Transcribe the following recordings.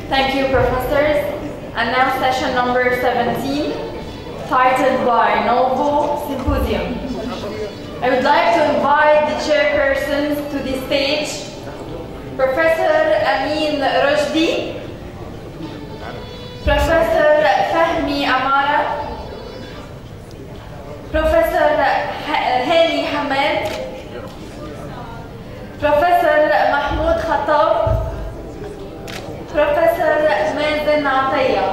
Thank you, professors. And now session number 17, titled by Novo Symposium. I would like to invite the chairpersons to the stage, Professor Amin Rushdie, Professor Fahmi Amara, Professor Ha- Hani Hamed, Professor Mahmoud Khattab, Professor Mazen Ataya.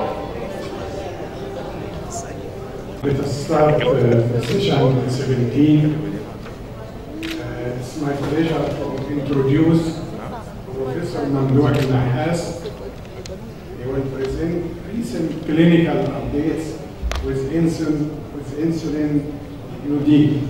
Let us start uh, session 17. Uh, it's my pleasure to introduce Professor Mamdouh Nahas. He will present recent clinical updates with insulin, with insulin UD.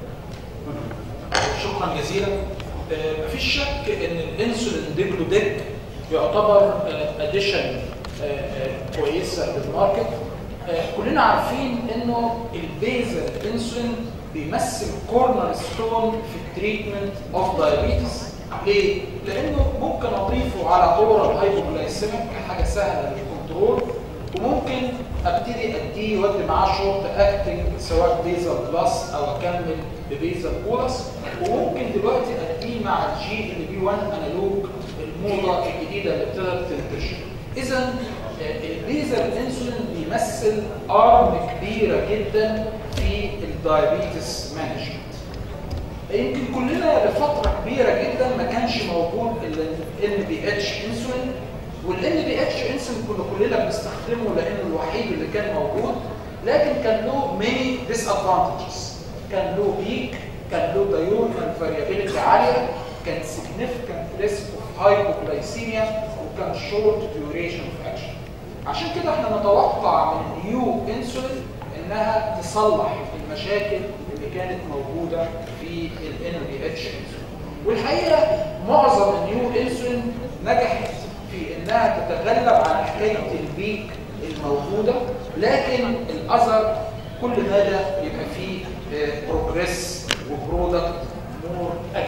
شكرا جزيلا آه، مفيش شك ان الانسولين ديجلوديك يعتبر اديشن كويسه للماركت آه، كلنا عارفين انه البيزل انسولين بيمثل كورنر ستون في التريتمنت اوف دايابيتس ليه؟ لانه ممكن اضيفه على اورال هايبوجلايسيميك كحاجه سهله للكنترول وممكن ابتدي اديه وادي معاه شورت اكتنج سواء بيزل بلس او اكمل ببيزل بولس وممكن دلوقتي اديه مع الجي ال بي 1 انالوج الموضه الجديده اللي ابتدت تنتشر. اذا البيزل انسولين بيمثل ارم كبيره جدا في الدايابيتس مانجمنت. يمكن كلنا لفتره كبيره جدا ما كانش موجود ال بي اتش انسولين والان بي اتش انسولين كنا كلنا بنستخدمه لانه الوحيد اللي كان موجود لكن كان له ماني ديس ادفانتجز كان له بيك كان له دايورنال فاريابيلتي عاليه كان سيجنيفيكانت ريسك اوف هايبوغلايسيميا وكان شورت ديوريشن اوف اكشن عشان كده احنا نتوقع من النيو انسولين انها تصلح المشاكل اللي كانت موجوده في الان بي اتش انسولين والحقيقه معظم النيو انسولين نجحت في انها تتغلب على حكايه البيك الموجوده لكن الاثر كل مدى يبقى فيه بروجريس وبرودكت مور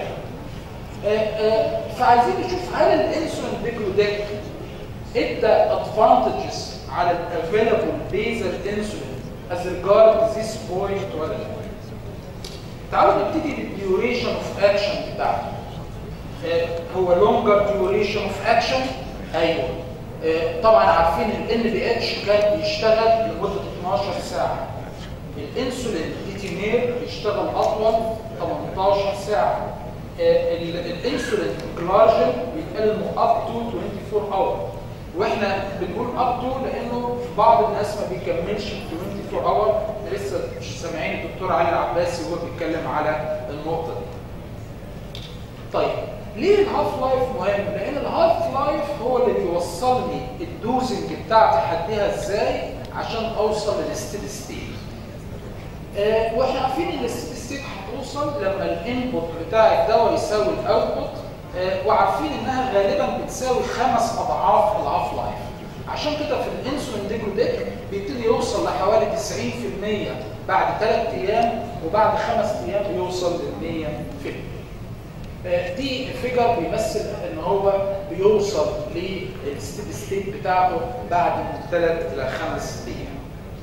اكتر فعايزين نشوف هل الانسولين ديجلوديك ادى ادفانتجز على الافيلابل بيزل انسولين از ريجارد ذيس بوينت ولا لا تعالوا نبتدي بالديوريشن اوف اكشن بتاعته آه، هو لونجر ديوريشن اوف اكشن ايوه آه، طبعا عارفين الان بي اتش كان بيشتغل لمده 12 ساعه الانسولين ديتينير بيشتغل اطول 18 ساعه آه، ال- الانسولين جلاجين بيتقال انه اب تو 24 اور واحنا بنقول اب تو لانه في بعض الناس ما بيكملش 24 اور لسه مش سامعين الدكتور علي العباسي وهو بيتكلم على النقطه دي طيب ليه الهاف لايف مهم؟ لان الهاف لايف هو اللي بيوصلني الدوزنج بتاعتي حدها ازاي عشان اوصل للستيدي ستيت. آه واحنا عارفين ان الستيدي ستيت هتوصل لما الانبوت بتاع الدواء يساوي الاوتبوت آه وعارفين انها غالبا بتساوي خمس اضعاف الهاف لايف. عشان كده في الانسولين ديجلوديك بيبتدي يوصل لحوالي 90% بعد ثلاث ايام وبعد خمس ايام بيوصل لل 100%. آه، دي فيجر بيمثل ان هو بيوصل للستيد ستيت بتاعته بعد من ثلاث الى خمس ايام.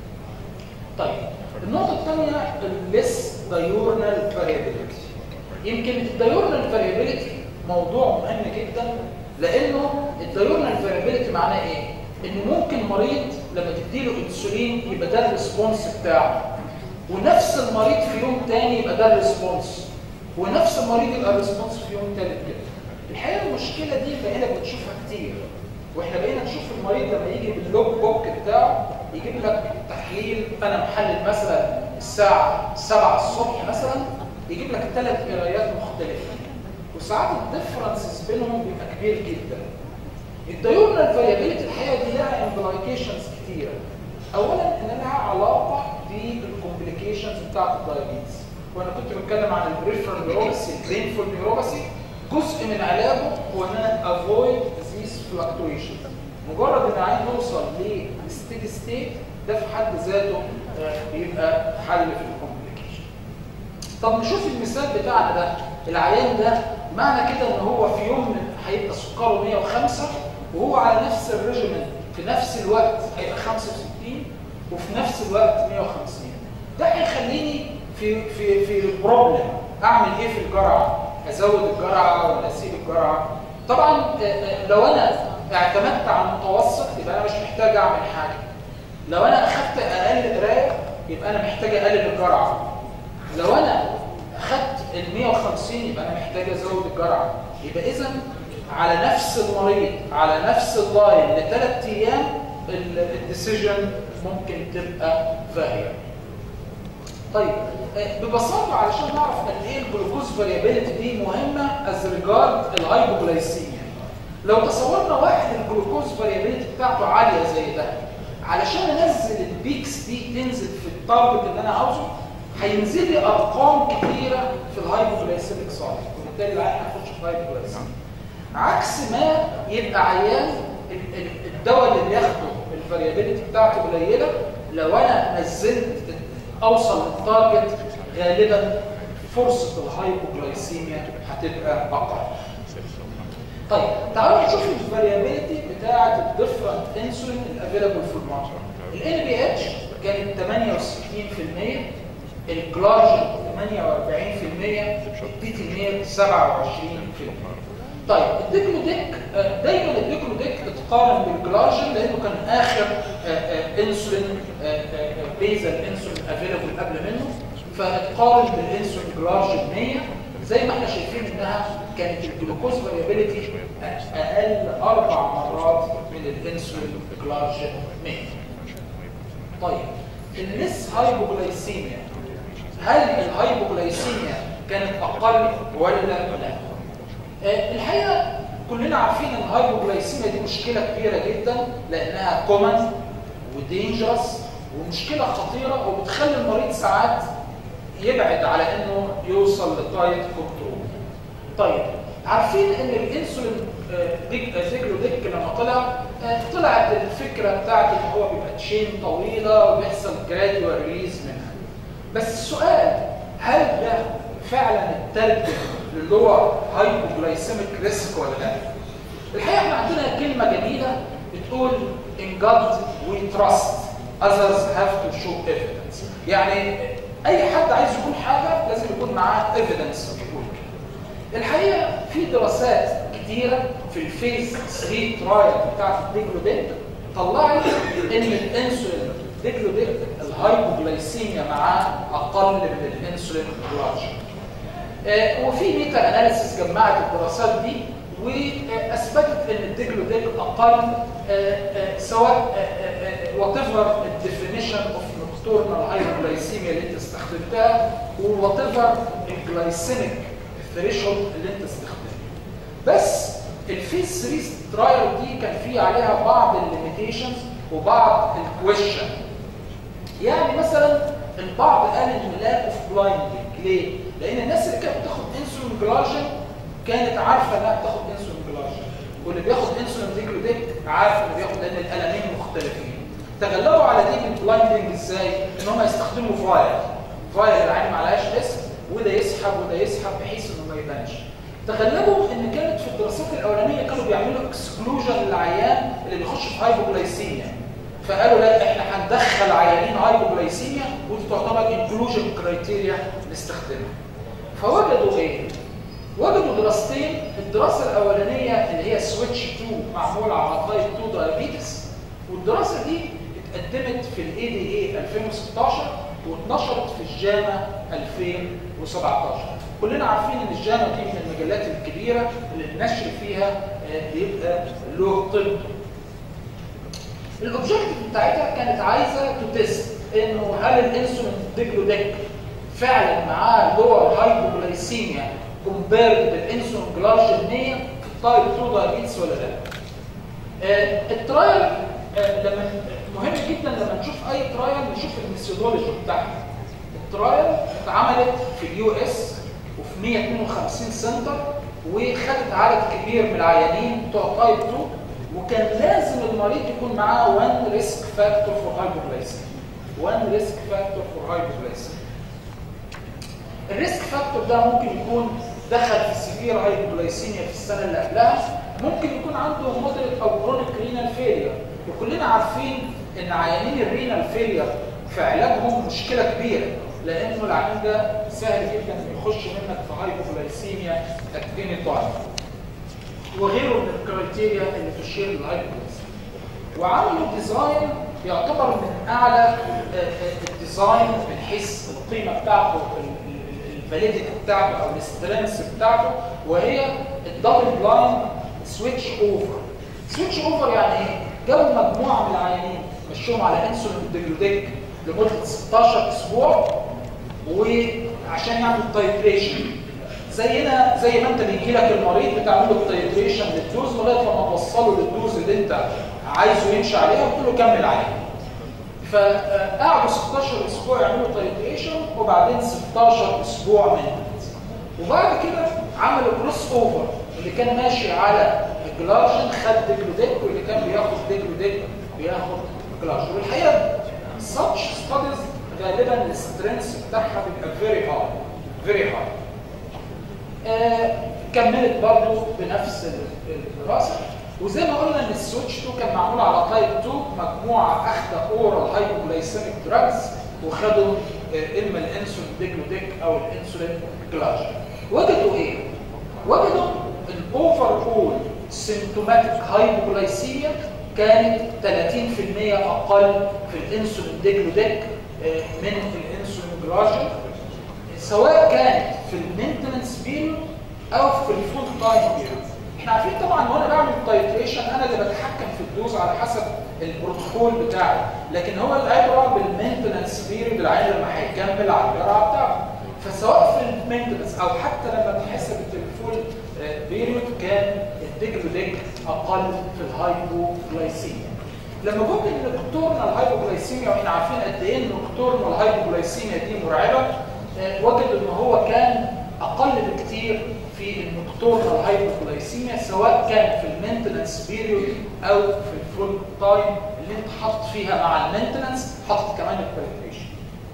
طيب النقطة الثانية الليس دايورنال فاريابيلتي. يمكن الدايورنال فاريابيلتي موضوع مهم جدا لانه الدايورنال فاريابيلتي معناه ايه؟ ان ممكن مريض لما تديله انسولين يبقى ده الريسبونس بتاعه ونفس المريض في يوم تاني يبقى ده الريسبونس ونفس المريض يبقى الريسبونس في يوم تالت كده الحقيقه المشكله دي بقينا بنشوفها كتير واحنا بقينا نشوف المريض لما يجي باللوج بوك بتاعه يجيب لك تحليل انا محلل مثلا الساعه 7 الصبح مثلا يجيب لك ثلاث قرايات مختلفه وساعات الديفرنسز بينهم بيبقى كبير جدا الدايورنال فاريابيلتي الحقيقه دي لها امبلايكيشنز كتيره اولا ان لها علاقه بالكومبليكيشنز بتاعت الدايابيتس وانا كنت بتكلم عن البريفرال نيوروباثي البرينفول نيوروباثي جزء من علاجه هو ان انا افويد ذيس فلكتويشن مجرد ان عايز اوصل للستيدي ستيت ده في حد ذاته آه، بيبقى حل في الكومبليكيشن طب نشوف المثال بتاعنا ده العيان ده معنى كده ان هو في يوم من هيبقى سكره 105 وهو على نفس الريجيمنت في نفس الوقت هيبقى 65 وفي نفس الوقت 150 ده هيخليني في في في البروبلم اعمل ايه في الجرعه ازود الجرعه ولا اسيب الجرعه طبعا آه، آه، لو انا اعتمدت على المتوسط يبقى انا مش محتاج اعمل حاجه لو انا اخدت اقل قرايه يبقى انا محتاج اقلل الجرعه لو انا اخدت ال 150 يبقى انا محتاج ازود الجرعه يبقى اذا على نفس المريض على نفس اللاين لثلاث ايام الديسيجن ممكن تبقى فاريبل طيب آه، ببساطه علشان نعرف قد ايه الجلوكوز فاريابيلتي دي مهمه از ريجارد الهايبوجلايسيميا لو تصورنا واحد الجلوكوز فاريابيلتي بتاعته عاليه زي ده علشان انزل البيكس دي تنزل في التارجت اللي انا عاوزه هينزل لي ارقام كتيره في الهايبوجلايسيميك سايد وبالتالي العيان هيخش في هايبوجلايسيميك عكس ما يبقى عيان ال- ال- الدواء اللي بياخده الفاريابيلتي بتاعته قليله لو انا نزلت اوصل للتارجت غالبا فرصه الهايبوجلايسيميا هتبقى اقل طيب تعالوا نشوف الفاريابيلتي بتاعه الديفرنت انسولين الافيلابل في الماركت الان بي اتش كانت 68% الجلاجين 48% التيتينير 27% طيب الديكلوديك آه، دايما الديكلوديك اتقارن بالجلاجين لانه كان اخر آه، آه، انسولين بيزل انسولين افيلابل قبل منه فاتقارن بالانسولين جلاجين 100 زي ما احنا شايفين انها كانت الجلوكوز فاريابيلتي اقل اربع مرات من الانسولين جلاجين 100 طيب النس هايبوجلايسيميا هل الهايبوجلايسيميا كانت اقل ولا لا آه، الحقيقه كلنا عارفين ان الهايبوجلايسيميا دي مشكله كبيره جدا لانها كومن ودينجرس ومشكله خطيره وبتخلي المريض ساعات يبعد على انه يوصل لتايت كنترول طيب عارفين ان الانسولين آه، ديك آه، زيجلوديك لما طلع آه، طلعت الفكره بتاعت ان هو بيبقى تشين طويله وبيحصل جراديوال ريليز منها بس السؤال هل ده فعلا الترجم اللي هو هايبوجلايسيميك ريسك ولا لا؟ الحقيقه احنا عندنا كلمه جميله بتقول in God we trust others have to show evidence يعني اي حد عايز يقول حاجه لازم يكون معاه evidence يقول الحقيقه في دراسات كتيره في الفيز 3 ترايل بتاعت الديجلوديك طلعت ان الانسولين ديجلوديك الهايبوجلايسيميا معاه اقل من الانسولين جلاجين آه، وفي ميتا اناليسيس جمعت الدراسات دي واثبتت ان الديجلوديك اقل آه، آه، سواء وات ايفر الديفينيشن اوف نوكتورنال هايبوجلايسيميا اللي انت استخدمتها ووات ايفر الجلايسيميك ثريشولد اللي انت استخدمته بس الفيس 3 ترايل دي كان في عليها بعض الليميتيشنز وبعض الكويشن يعني مثلا البعض قال ان لاك اوف بلايندنج ليه؟ لان الناس اللي كانت بتاخد انسولين جلاجين كانت عارفه انها بتاخد انسولين جلاجين واللي بياخد انسولين ديجلوديك عارف انه بياخد لان الالمين مختلفين تغلبوا على دي بالبلايندنج ازاي؟ ان هم يستخدموا فايل فايل العين ما عليهاش اسم وده يسحب وده يسحب بحيث انه ما يبانش تغلبوا ان كانت في الدراسات الاولانيه كانوا بيعملوا اكسكلوجن للعيان اللي بيخش في هايبوجلايسيميا فقالوا لا احنا هندخل عيانين هايبوجلايسيميا ودي تعتبر انكلوجن كرايتيريا نستخدمها فوجدوا ايه؟ وجدوا دراستين الدراسه الاولانيه اللي هي سويتش 2 معموله على تايب 2 دايابيتس والدراسه دي اتقدمت في الاي دي اي 2016 واتنشرت في الجاما 2017 كلنا عارفين ان الجاما دي من المجلات الكبيره اللي النشر فيها آه، بيبقى له طب الاوبجيكتيف بتاعتها كانت عايزه تتست انه هل الانسولين ديجلوديك فعلا معاه لور هايبوجلايسيميا كومبيرد بالانسولين جلاجين 100 في التايب 2 دايابيتس ولا لا آه، الترايل آه، لما مهم جدا لما نشوف اي ترايل نشوف الميثودولوجي بتاعها الترايل اتعملت في اليو اس وفي 152 سنتر وخدت عدد كبير من العيانين بتوع تايب 2 وكان لازم المريض يكون معاه 1 ريسك فاكتور فور هايبوجلايسيميا 1 ريسك فاكتور فور هايبوجلايسيميا الريسك فاكتور ده ممكن يكون دخل في سيفير هايبوجلايسيميا في السنه اللي قبلها ممكن يكون عنده مودريت او كرونيك رينال فيلير وكلنا عارفين ان عيانين الرينال فيلير في علاجهم مشكله كبيره لانه العيان ده سهل جدا يخش منك في هايبوجلايسيميا ات اني تايم وغيره من الكرايتيريا اللي تشير للهايبوجلايسيميا وعملوا ديزاين يعتبر من اعلى الديزاين من حيث القيمه بتاعته الفاليديتي بتاعته او الاسترنس بتاعته وهي الدبل بلايند سويتش اوفر سويتش اوفر يعني ايه جابوا مجموعه من العيانين مشوهم على انسولين ديجلوديك لمده 16 اسبوع وعشان يعمل تايتريشن زينا زي ما انت بيجي لك المريض بتعمل له التايتريشن للدوز لغايه لما توصله للدوز اللي انت عايزه يمشي عليها وتقول له كمل عليها فقعدوا 16 اسبوع يعملوا تايتريشن وبعدين 16 اسبوع مينتنس وبعد كده عملوا كروس اوفر اللي كان ماشي على جلارجن خد ديجلوديك واللي كان بياخد ديجلوديك بياخد جلارجن والحقيقه such ستاديز غالبا السترينث بتاعها بيبقى فيري هاي فيري هاي كملت برضه بنفس الدراسه وزي ما قلنا ان السويتش 2 كان معمول على تايب 2 مجموعه اخذ اورال هايبوجلايسيميك دراجز وخدوا اما الانسولين ديجلوديك او الانسولين جلاج وجدوا ايه؟ وجدوا الاوفر اول سيمتوماتيك هايبوجلايسيميا كانت 30% اقل في الانسولين ديجلوديك من الانسولين جلاج سواء كانت في المينتنس بيريود او في الفول تايم بيريود احنا عارفين طبعا وانا بعمل تايتريشن انا اللي بتحكم في الدوز على حسب البروتوكول بتاعي لكن هو العبره بالمينتنس بيريود العيان لما هيكمل على الجرعه بتاعته فسواء في المينتنس او حتى لما اتحسبت الفول بيريود كان الديجلوديك اقل في الهايبوغلايسيميا لما جم النكتورنال هايبوغلايسيميا واحنا عارفين قد ايه النكتورنال هايبوغلايسيميا دي مرعبه وجدوا ان هو كان اقل بكتير في النكتورنال هايبوغلايسيميا سواء كان في المينتنس بيريود او في الفول تايم اللي انت حاطط فيها مع المينتنس حاطط كمان البريبريشن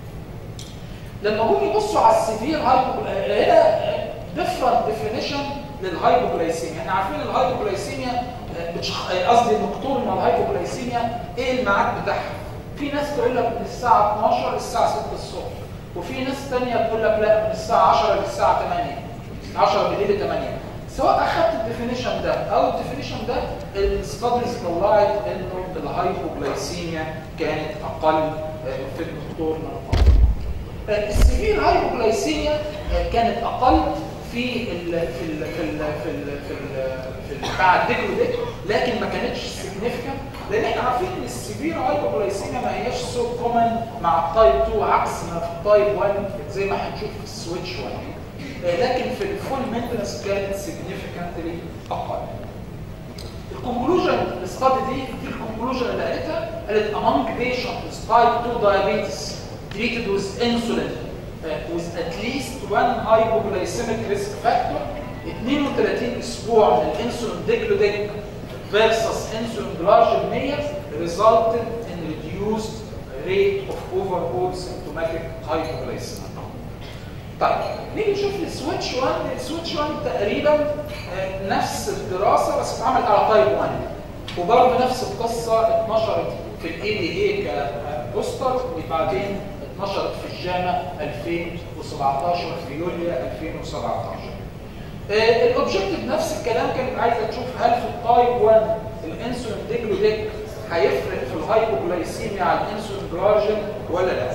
لما هم يبصوا على السيفير هايبوغلايسيميا هنا ديفرنت ديفينيشن للهايبوغلايسيميا احنا عارفين الهايبوغلايسيميا قصدي النكتورنال هايبوغلايسيميا ايه الميعاد بتاعها في ناس تقول لك من الساعه 12 للساعه 6 الصبح وفي ناس ثانيه تقول لك لا من الساعه 10 للساعه 8 10 بالليل 8 سواء اخذت الديفينيشن ده او الديفينيشن ده الستاديز طلعت انه الهايبوغلايسيميا كانت اقل في النكتورنال السيفير هايبوغلايسيميا كانت اقل في ال في ال في ال في ال في ال في ال بتاع الديكلوديك لكن ما كانتش سيجنيفيكانت لان احنا عارفين ان السيفير هايبوغلايسيميا ما هياش سو كومن مع التايب 2 عكس ما في التايب 1 زي ما هنشوف في السويتش 1 لكن في الفول مينتنس كانت سيجنيفيكانتلي اقل الكونكلوجن الاستادي دي دي الكونكلوجن اللي قالتها قالت among patients with type 2 diabetes treated with insulin uh, with at least one hypoglycemic risk factor 32 اسبوع من الانسولين ديكلوديك versus insulin glargine 100 resulted in reduced rate of overall symptomatic hypoglycemia. طيب نيجي نشوف السويتش 1 السويتش 1 تقريبا نفس الدراسه بس اتعملت على تايب 1 وبرضه نفس القصه اتنشرت في الاي دي اي كبوستر وبعدين اتنشرت في الجامع 2017 في يوليو 2017 الاوبجكتيف نفس الكلام كانت عايزه تشوف هل في التايب 1 الانسولين ديجلوديك هيفرق في الهايبوغلايسيميا على الانسولين جلاجين ولا لا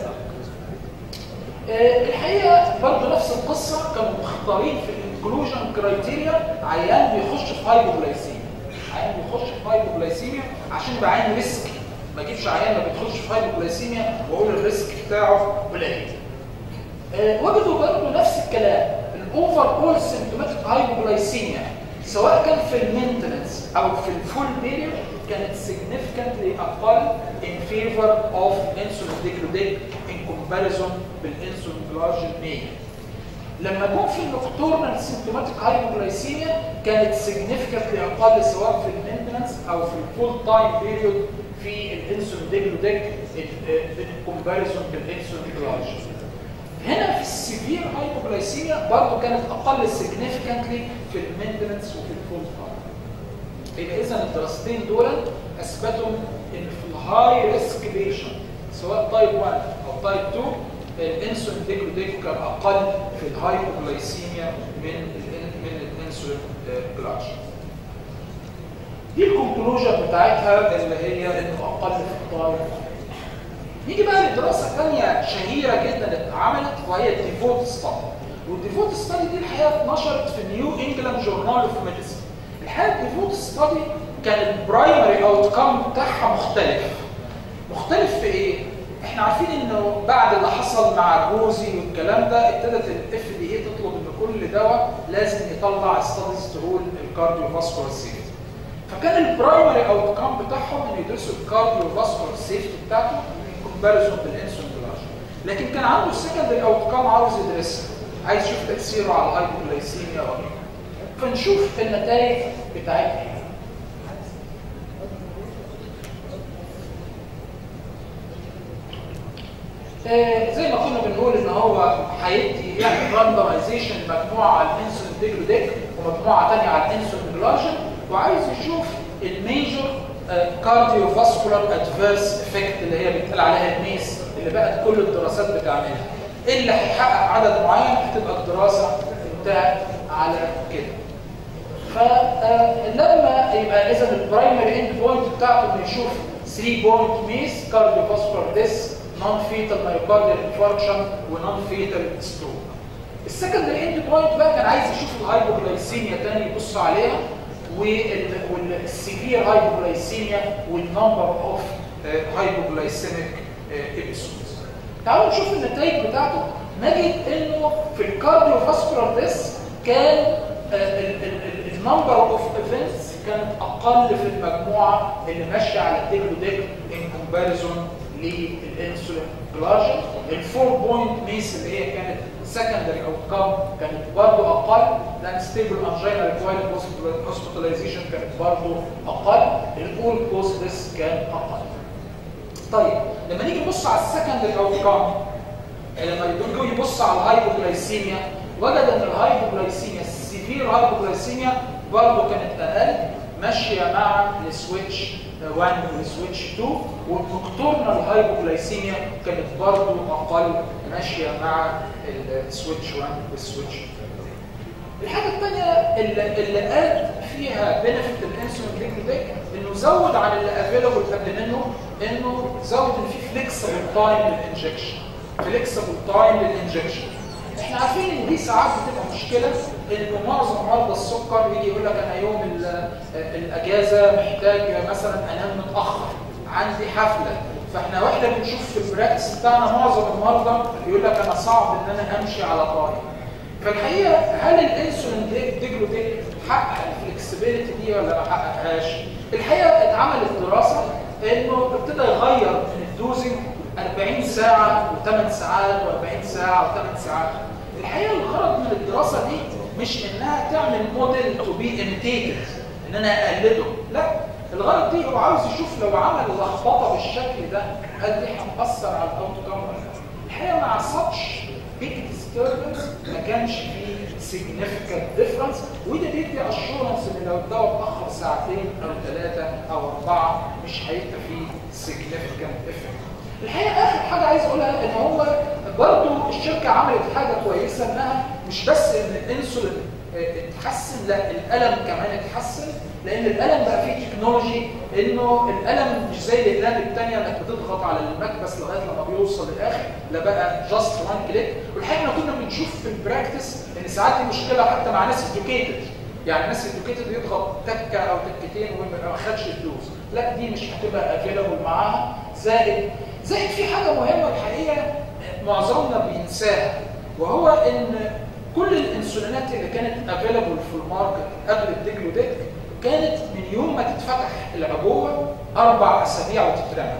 الحقيقه برضه نفس القصه كانوا مختارين في الانكلوجن كرايتيريا عيان بيخش في هايبوغلايسيميا عيان بيخش في هايبوغلايسيميا عشان يبقى عيان ريسك ما اجيبش عيان ما بيدخلش في هايبوغلايسيميا واقول الريسك بتاعه قليل وجدوا برضه نفس الكلام الاوفر اول سيمتوماتيك هايبوغلايسيميا سواء كان في المينتنس او في الفول بيريود كانت significantly اقل in favor of insulin diclodic in comparison بالانسولين جلاجين 100 لما جم في النكتورنال سيمتوماتيك هايبوغلايسيميا كانت significantly اقل سواء في المينتنس او في الفول تايم بيريود في الانسولين ديجلوديك in comparison بالانسولين جلاجين هنا في السيفير هايبوجلايسيميا برضه كانت اقل significantly في المينتنس وفي الفول يبقى اذا الدراستين دول اثبتوا ان في الهاي ريسك بيشن سواء تايب 1 او تايب 2 الانسولين ديكلوديك كان اقل في الهايبوجلايسيميا من ال من الانسولين جلاش دي الكونكلوجن بتاعتها اللي هي انه اقل في التايب نيجي بقى لدراسه ثانيه شهيره جدا اتعملت وهي الديفوت ستادي والديفوت ستادي دي الحقيقه اتنشرت في نيو انجلاند جورنال اوف ميديسن الحقيقه الديفوت ستادي كان البرايمري اوت كام بتاعها مختلف مختلف في ايه؟ احنا عارفين انه بعد اللي حصل مع جوزي والكلام ده ابتدت الاف دي اي تطلب ان كل دواء لازم يطلع ستاديز تقول الكارديو فاسكولار سيفتي فكان البرايمري اوت كام بتاعهم ان يدرسوا الكارديو فاسكولار سيفتي بتاعته ان كومباريزون بالانسولين جلاش لكن كان عنده السكندري اوت كام عاوز يدرسها عايز يشوف تاثيره على الهايبوغلايسيميا وغيره فنشوف النتائج بتاعتها ايه آه زي ما كنا بنقول ان هو هيدي يعني راندمايزيشن مجموعه على الانسولين ديجلوديك ومجموعه ثانيه على الانسولين جلاجين وعايز يشوف الميجر كارديو فاسكولار ادفيرس افكت اللي هي بيتقال عليها الميس اللي بقت كل الدراسات بتعملها ايه اللي هيحقق عدد معين هتبقى الدراسه انتهت على كده فلما يبقى اذا البرايمري اند بوينت بتاعته انه يشوف 3 بوينت ميس كارديو فاسكولار ديس نون فيتال مايوكارديال انفاركشن ونون فيتال ستروك السكندري اند بوينت بقى كان عايز يشوف الهايبوجلايسيميا تاني يبص عليها والسيفير هايبوجلايسيميا والنمبر اوف هايبوجلايسيميك ابيسودز تعالوا نشوف النتائج بتاعته نجد انه في الكارديو فاسكولار ديس كان النمبر اوف ايفنتس كانت اقل في المجموعه اللي ماشيه على الديكلوديك ان كومباريزون للانسولين جلاجين الفور بوينت ميس اللي هي كانت سكندري او كام كانت برضه اقل لان ستيبل انجينا ريكوايرد هوسبيتاليزيشن كانت برضه اقل الاول كوزلس كان اقل طيب لما نيجي نبص على السكندري او كام لما يجي يبص على الهايبوجلايسيميا وجد ان الهايبوجلايسيميا السيفير هايبوجلايسيميا برضه كانت اقل ماشيه مع السويتش 1 والسويتش 2 والنكتورنال هايبوجلايسيميا كانت برضه اقل ماشيه مع السويتش 1 والسويتش 2 الحاجه الثانيه اللي, اللي قال فيها بنفيت الانسولين ديكلوديك انه زود عن اللي افيلابل قبل منه انه زود ان في فليكسبل تايم للانجكشن فليكسبل تايم للانجكشن احنا عارفين ان دي ساعات بتبقى مشكله انه معظم مرضى السكر يجي يقول لك انا يوم الاجازه محتاج مثلا انام متاخر عندي حفله فاحنا واحنا بنشوف في البراكتس بتاعنا معظم المرضى يقول لك انا صعب ان انا امشي على طريق فالحقيقه هل الانسولين ديجلوديك حقق الفلكسبيليتي دي ولا ما حققهاش؟ الحقيقه اتعملت دراسه انه ابتدى يغير من الدوزنج 40 ساعه و8 ساعات و40 ساعه و8 ساعات الحقيقه الغرض من الدراسه دي مش انها تعمل موديل تو بي اميتيتد ان انا اقلده لا الغرض دي هو عاوز يشوف لو عمل لخبطه بالشكل ده هل دي هتاثر على الاوت كام ولا لا الحقيقه مع ساتش بيج ديستربنس ما كانش فيه significant difference وده بيدي اشورنس ان لو الدواء اتاخر ساعتين او ثلاثه او اربعه مش هيبقى فيه significant effect الحقيقه اخر حاجه عايز اقولها ان هو برضو الشركه عملت حاجه كويسه انها مش بس ان الانسولين اتحسن لا الالم كمان اتحسن لان الالم بقى فيه تكنولوجي انه الالم مش زي الاقلام الثانيه انك بتضغط على المكبس لغايه لما بيوصل للاخر لا بقى جاست وان كليك والحقيقه احنا كنا بنشوف في البراكتس ان ساعات دي مشكله حتى مع ناس ادوكيتد يعني الناس ادوكيتد يضغط تكه او تكتين وما خدش الدوز لا دي مش هتبقى افيلابل معاها زائد زائد في حاجه مهمه الحقيقه معظمنا بينساها وهو ان كل الانسولينات اللي كانت افيلابل في الماركت قبل الديجلوديك كانت من يوم ما تتفتح العبوه اربع اسابيع وتترمى.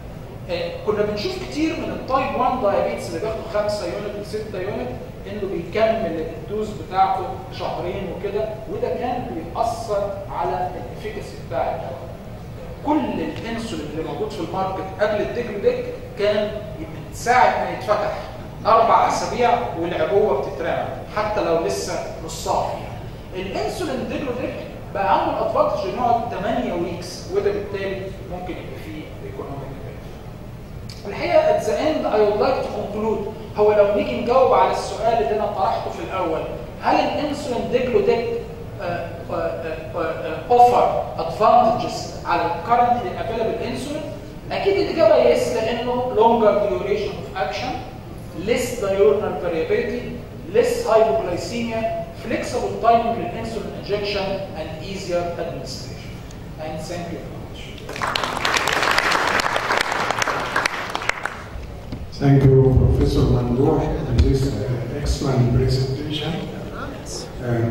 كنا بنشوف كتير من التايب 1 دايابيتس اللي بياخدوا 5 يونت و 6 يونت انه بيكمل الدوز بتاعته شهرين وكده وده كان بيأثر على الافيكاسي بتاع الدواء. كل الانسولين اللي موجود في الماركت قبل الديجلوديك كان من ساعه ما يتفتح اربع اسابيع والعبوه بتترمى حتى لو لسه مش صافي الانسولين ديجلوديك بقى عنده الادفانتج ان يقعد 8 ويكس وده بالتالي ممكن يبقى فيه ايكونوميك الحقيقه at the end I would like to conclude هو لو نيجي نجاوب على السؤال اللي انا طرحته في الاول هل الانسولين ديجلوديك اوفر ادفانتجز على currently available insulin اكيد الاجابه يس لانه longer duration of action less diurnal variability less hypoglycemia flexible timing للانسولين injection and easier administration and thank you very much Thank you, Professor Mandoor, for this uh, excellent presentation. Um,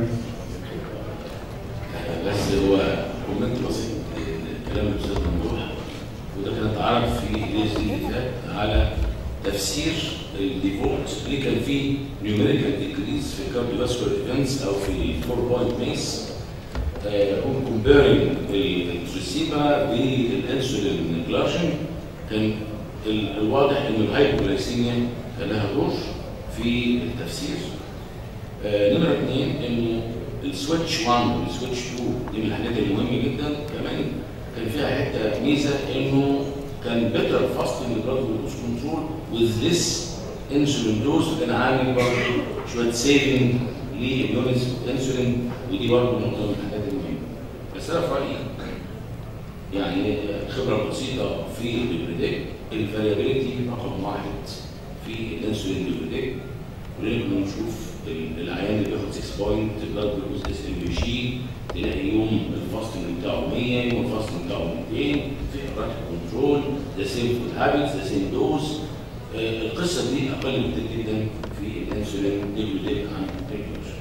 بس هو كومنت بسيط لكلام الاستاذ ممدوح وده كان اتعرض في الاس اللي فات على تفسير الديفولت ليه كان في نيوميريكال ديكريز في الكارديوفاسكولار ايفنتس او في الفور بوينت ميس هم كومبيرنج التريسيبا بالانسولين جلاشن كان ال- الواضح ان الهايبوغلايسيميا كان لها دور في التفسير آه، نمرة اثنين انه السويتش 1 والسويتش 2 دي من الحاجات المهمة جدا كمان كان فيها حتة ميزة انه كان بيتر فاستنج بلاد جلوكوز كنترول وذ ذس انسولين دوز كان عامل برضه شوية سيفنج لليونتس انسولين ودي برضه نقطة من الحاجات المهمة بس انا في رأيي يعني خبرة بسيطة في البريدكت الفاريابيلتي رقم واحد في الانسولين ديبريدكت ولكن بنشوف ال- العيان اللي بياخد 6 بوينت بلاد جلوكوز اس ام بي جي تلاقي يوم الفاستنج بتاعه 100 يوم الفاستنج بتاعه 200 في اراك كنترول ذا سيم فود هابتس ذا سيم دوز القصه دي اقل بكتير جدا في الانسولين ديبريدكت عن الجلوكوز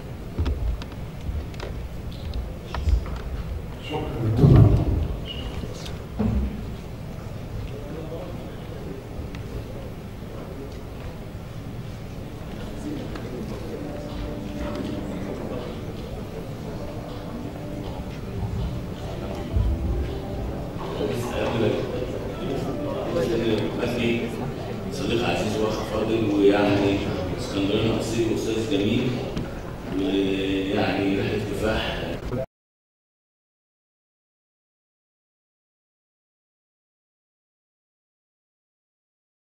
شكرا دكتور ممدوح. مثلي صديق عزيز واخ فاضل